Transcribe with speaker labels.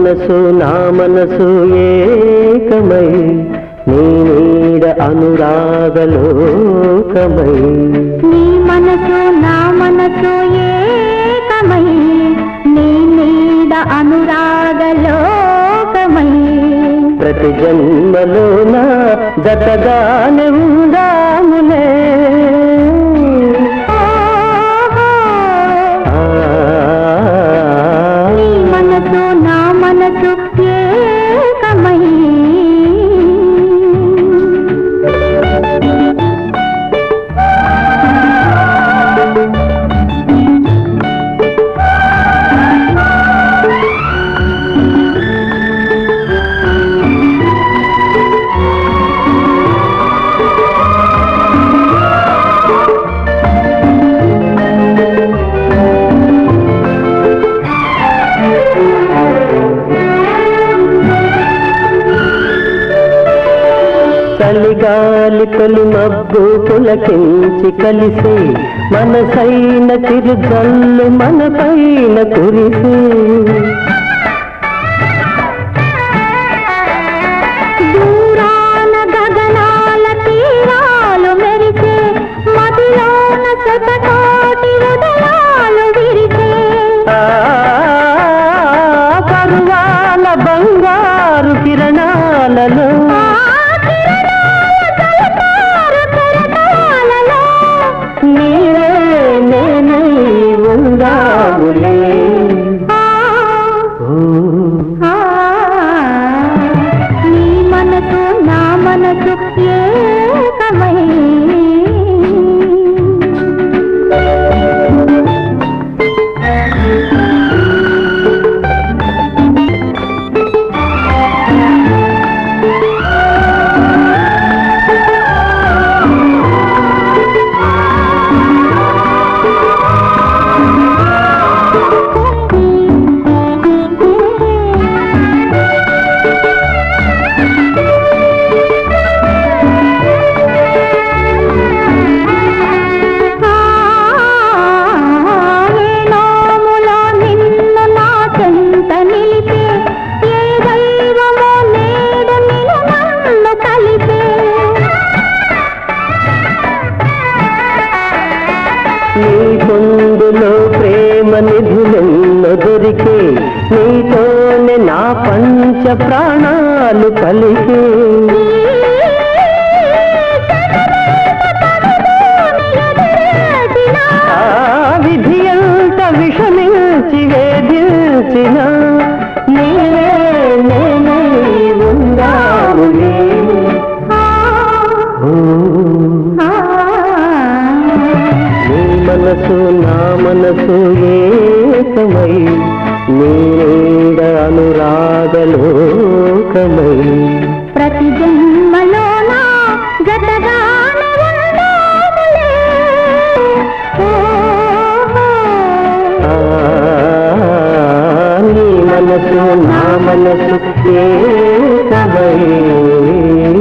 Speaker 1: మనసు నా మనసు ఏకమై నీ నీడ అనురాగలోకమై
Speaker 2: నీ మనసు నా మనసు ఏకమై నీ నీడ అనురాగలోకమై
Speaker 1: ప్రతి జన్మలోన జతగానే ఉందాములే
Speaker 2: ఓహో,
Speaker 1: ఆ,
Speaker 2: నీ మనసు నా మనసు ఏకమై
Speaker 1: చలిగాలి తొలి మబ్బు పులకించి కలిసి మనసైన చిరుజల్లు మన పైన కురిసి
Speaker 2: దూరాన గగనాల తీరాలు మెరిసే మదిలోన శతకోటి ఉదయాలు విరిసే
Speaker 1: ఆ, పరువాల బంగారు కిరణాలలో
Speaker 2: ఆ కిరణాల తలపారు కెరటాలలో
Speaker 1: నీవే నేనై ఉందాములే
Speaker 2: ఆ,
Speaker 1: ఓ,
Speaker 2: ఆ, నీ మనసు నా మనసు ఏకమై ఏ నోములో నిన్ను నా చెంత నిలిపే ఏ దైవమో నేడు నిన్ను నన్ను కలిపే
Speaker 1: నీ పొందులో ప్రేమ నిధులెన్నో దొరికే నీతోనే నా పంచ ప్రాణాలు పలికే ఆ విధి ఎంత విషమించి వేధించిన నీవే నేనై ఉందాములే ఓ, నీ మనసు నా మనసు ఏకమై నీ నీడ అనురాగలోకమై
Speaker 2: ప్రతి జన్మలోన జతగానే ఉందాములే. ఓహో.
Speaker 1: ఆ, నీ మనసు నా మనసు ఏకమై